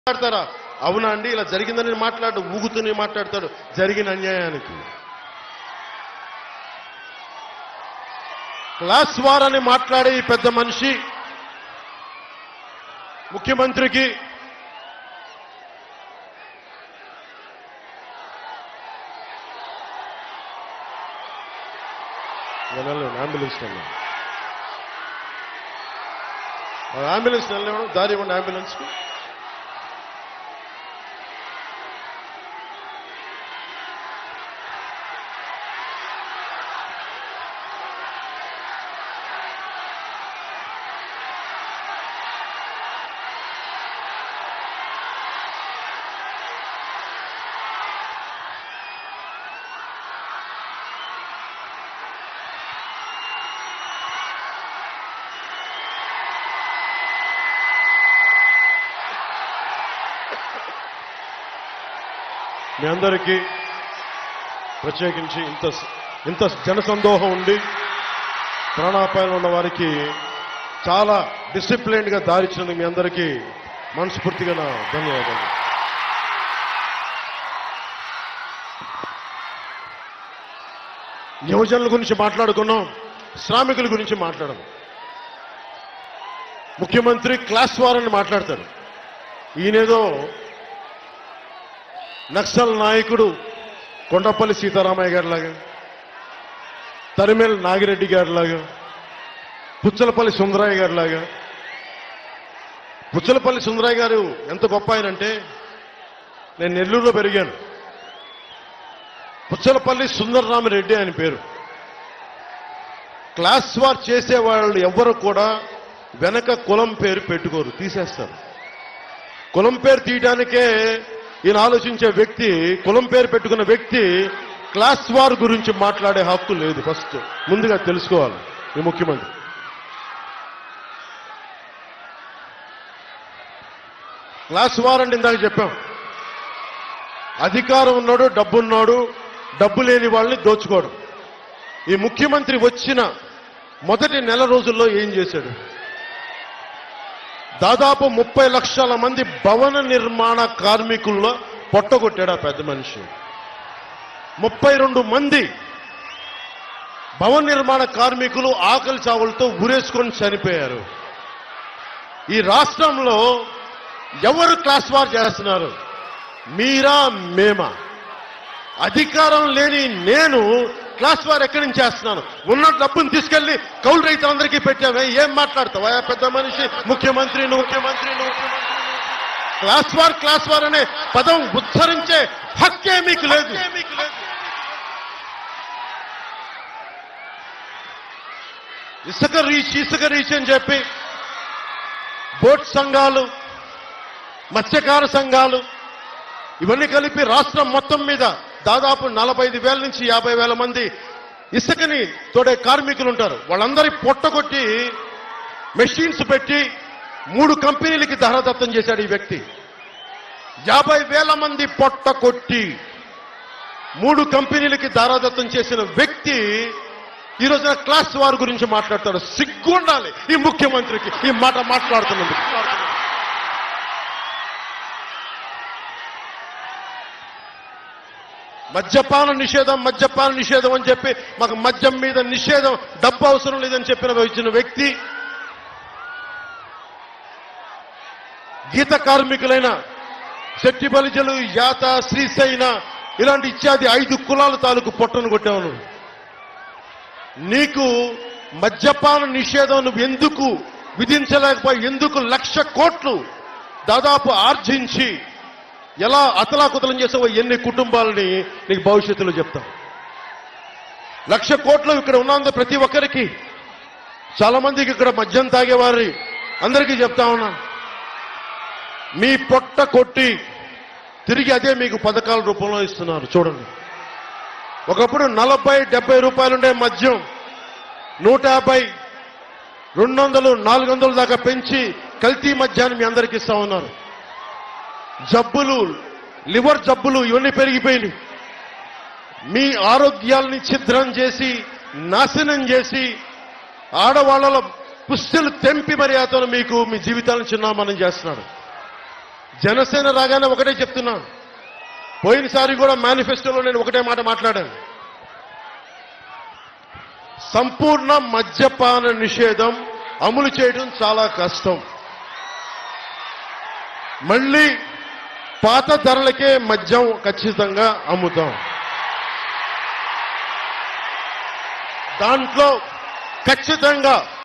మాట్లాడతారా అవునా అండి ఇలా జరిగిందని మాట్లాడు ఊగుతూనే మాట్లాడతాడు జరిగిన అన్యాయానికి క్లాస్ వార్ అని మాట్లాడే ఈ పెద్ద మనిషి ముఖ్యమంత్రికి వెళ్ళలేను అంబులెన్స్ వెళ్ళాను అంబులెన్స్ వెళ్ళలేము దారి ఇవ్వండి అంబులెన్స్కి మీ అందరికీ ప్రత్యేకించి ఇంత ఇంత జనసందోహం ఉండి ప్రాణాపాయంలో ఉన్న వారికి చాలా డిసిప్లైన్ గా దారిచ్చినందుకు మీ అందరికీ మనస్ఫూర్తిగా నా ధన్యవాదాలు యువజనుల గురించి మాట్లాడుకున్నాం శ్రామికుల గురించి మాట్లాడడం ముఖ్యమంత్రి క్లాస్ వార్ అని మాట్లాడతాడు ఈయనేదో నక్సల్ నాయకుడు కొండపల్లి సీతారామయ్య గారి లాగా తరిమేల్ నాగిరెడ్డి గారి లాగా పుచ్చలపల్లి సుందరయ్య గారి లాగా పుచ్చలపల్లి సుందరయ్య గారు ఎంత గొప్ప ఆయనంటే నేను నెల్లూరులో పెరిగాను పుచ్చలపల్లి సుందరరామరెడ్డి ఆయన పేరు క్లాస్ వార్ చేసే వాళ్ళు ఎవ్వరు కూడా వెనక కులం పేరు పెట్టుకోరు తీసేస్తారు కులం పేరు తీయడానికే ఈయన ఆలోచించే వ్యక్తి కులం పేరు పెట్టుకున్న వ్యక్తి క్లాస్ వార్ గురించి మాట్లాడే హక్కు లేదు ఫస్ట్ ముందుగా తెలుసుకోవాలి ఈ ముఖ్యమంత్రి క్లాస్ వార్ అంటే ఇందాక చెప్పాం అధికారం ఉన్నాడు డబ్బున్నాడు డబ్బు లేని వాళ్ళని దోచుకోవడం ఈ ముఖ్యమంత్రి వచ్చిన మొదటి నెల రోజుల్లో ఏం చేశాడు దాదాపు ముప్పై లక్షల మంది భవన నిర్మాణ కార్మికుల్లో పొట్టగొట్టాడు ఆ పెద్ద మనిషి ముప్పై రెండు మంది భవన నిర్మాణ కార్మికులు ఆకలి చావులతో ఉరేసుకొని చనిపోయారు ఈ రాష్ట్రంలో ఎవరు క్లాస్ వార్ చేస్తున్నారు మీరా మేమా అధికారం లేని నేను క్లాస్ వార్ ఎక్కడి నుంచి చేస్తున్నాను ఉన్న డబ్బును తీసుకెళ్లి కౌలు రైతులందరికీ పెట్టావే ఏం మాట్లాడతావా ఆ పెద్ద మనిషి ముఖ్యమంత్రి నువ్వు ముఖ్యమంత్రి నువ్వు క్లాస్ వార్ క్లాస్ వార్ అనే పదం ఉచ్చరించే హక్కే మీకు లేదు ఇసుక రీచ్ ఇసుక రీచ్ అని చెప్పి బోట్ సంఘాలు మత్స్యకార సంఘాలు ఇవన్నీ కలిపి రాష్ట్రం మొత్తం మీద దాదాపు నలభై ఐదు వేల నుంచి యాభై వేల మంది ఇసుకని తోడే కార్మికులు ఉంటారు వాళ్ళందరి పొట్టగొట్టి మెషిన్స్ పెట్టి మూడు కంపెనీలకి ధరదత్తం చేశాడు ఈ వ్యక్తి యాభై వేల మంది పొట్ట కొట్టి మూడు కంపెనీలకి ధారాదత్తం చేసిన వ్యక్తి ఈ రోజున క్లాస్ వార్ గురించి మాట్లాడతాడు సిగ్గు ఉండాలి ఈ ముఖ్యమంత్రికి ఈ మాట మాట్లాడుతున్నందుకు మద్యపాన నిషేధం మద్యపాన నిషేధం అని చెప్పి మాకు మద్యం మీద నిషేధం డబ్బు అవసరం లేదని చెప్పిన ఇచ్చిన వ్యక్తి గీత కార్మికులైన శెట్టి బలిజలు యాత శ్రీశైన ఇలాంటి ఇత్యాది ఐదు కులాల తాలూకు పొట్టను కొట్టావు నువ్వు. నీకు మద్యపాన నిషేధం నువ్వు ఎందుకు విధించలేకపోయి ఎందుకు లక్ష కోట్లు దాదాపు ఆర్జించి ఎలా అతలాకుతలం చేసావో ఎన్ని కుటుంబాలని నీకు భవిష్యత్తులో చెప్తాం లక్ష కోట్లు ఇక్కడ ఉన్నందు ప్రతి ఒక్కరికి చాలా మందికి ఇక్కడ మద్యం తాగేవారి అందరికీ చెప్తా ఉన్నా మీ పొట్ట కొట్టి తిరిగి అదే మీకు పథకాల రూపంలో ఇస్తున్నారు చూడండి ఒకప్పుడు నలభై డెబ్బై రూపాయలుండే మద్యం నూట యాభై రెండు వందలు నాలుగు వందల దాకా పెంచి కల్తీ మద్యాన్ని మీ అందరికి ఇస్తా ఉన్నారు జబ్బులు లివర్ జబ్బులు ఇవన్నీ పెరిగిపోయినాయి మీ ఆరోగ్యాల్ని ఛిద్రం చేసి నాశనం చేసి ఆడవాళ్ళ పుస్తలు తెంపి మరి అతను మీకు మీ జీవితాలను చిన్నామనం చేస్తున్నాడు జనసేన రాగానే ఒకటే చెప్తున్నా పోయినసారి కూడా మేనిఫెస్టోలో నేను ఒకటే మాట మాట్లాడాను సంపూర్ణ మద్యపాన నిషేధం అమలు చేయడం చాలా కష్టం మళ్ళీ పాత ధరలకే మద్యం ఖచ్చితంగా అమ్ముతాం దాంట్లో ఖచ్చితంగా